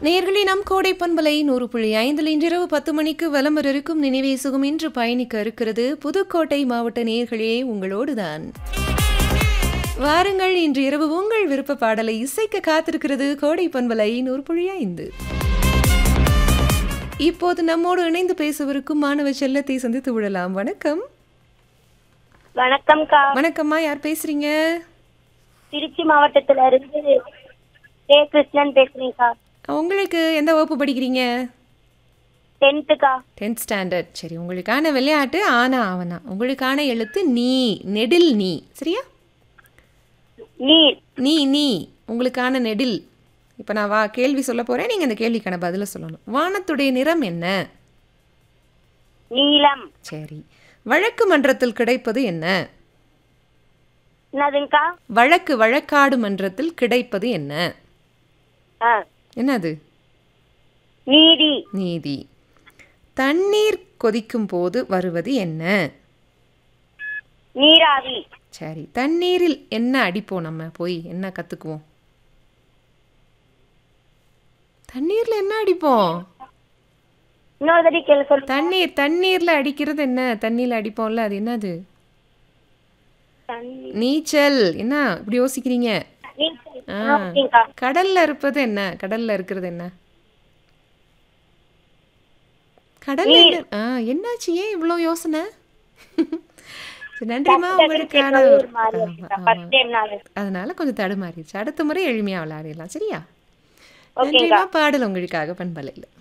நேர்களே நம் கோடை பண்பலை நூறு புள்ளி ஐந்தில் இன்றிரவு பத்து மணிக்கு வலம் இருக்கும் நினைவே சுகம் இன்று பயணிக்க இருக்கிறது புதுக்கோட்டை மாவட்ட நேர்களே உங்களோடுதான் வாருங்கள் இன்று இரவு உங்கள் விருப்ப பாடலை இசைக்க காத்திருக்கிறது கோடை பண்பலை நூறு புள்ளி ஐந்து இப்போது நம்மோடு இணைந்து பேசவிருக்கும் மாணவ செல்லத்தை சந்தித்து விடலாம் வணக்கம் வணக்கம்க்கா வணக்கம்மா யார் பேசுறீங்க திருச்சி மாவட்டத்துல இருந்து கே கிருஷ்ணன் பேசுறேன்க்கா உங்களுக்கு எந்த வகுப்பு படிக்கிறீங்க டென்த்துக்கா டென்த் ஸ்டாண்டர்ட் சரி உங்களுக்கான விளையாட்டு ஆனா ஆவனா உங்களுக்கான எழுத்து நீ நெடில் நீ சரியா நீர் நீ நீ உங்களுக்கான நெடில் இப்போ நான் வா கேள்வி சொல்ல போகிறேன் நீங்கள் அந்த கேள்விக்கான பதிலை சொல்லணும் வானத்துடைய நிறம் என்ன நீலம் சரி வழக்கு மன்றத்தில் கிடைப்பது என்ன என்னதுங்கக்கா வழக்கு வழக்காடு மன்றத்தில் கிடைப்பது என்ன ஆ என்னது நீதி நீதி தண்ணீர் கொதிக்கும் போது வருவது என்ன நீராவி சரி தண்ணீரில் என்ன அடிப்போம் நம்ம போய் என்ன கற்றுக்குவோம் தண்ணீரில் என்ன அடிப்போம் இன்னொரு தடவை கேள்வி சொல்லு தண்ணீர் தண்ணீரில் அடிக்கிறது என்ன தண்ணியில் அடிப்போம்ல அது என்னது தண்ணி நீச்சல் என்ன இப்படி யோசிக்கிறீங்க நீச்சல். ஆ. ஆ, ஓகேங்கக்கா கடல்ல இருப்பது என்ன கடல்ல இருக்கிறது என்ன கடல்ல என்ன- ஆ என்னாச்சு ஏன் இவ்வளோ யோசனை சரி, நன்றிம்மா உங்களுக்கான ஒரு மாதிரி ஆமா, இருக்குக்கா. ஆமா. first time நானு. அதனால கொஞ்சம் தடுமாறிடுச்சு அடுத்த முறை எளிமையா விளையாடிடலாம் சரியா ஓகேங்கக்கா. நன்றிம்மா பாடல் உங்களுக்காக பண்பலையில்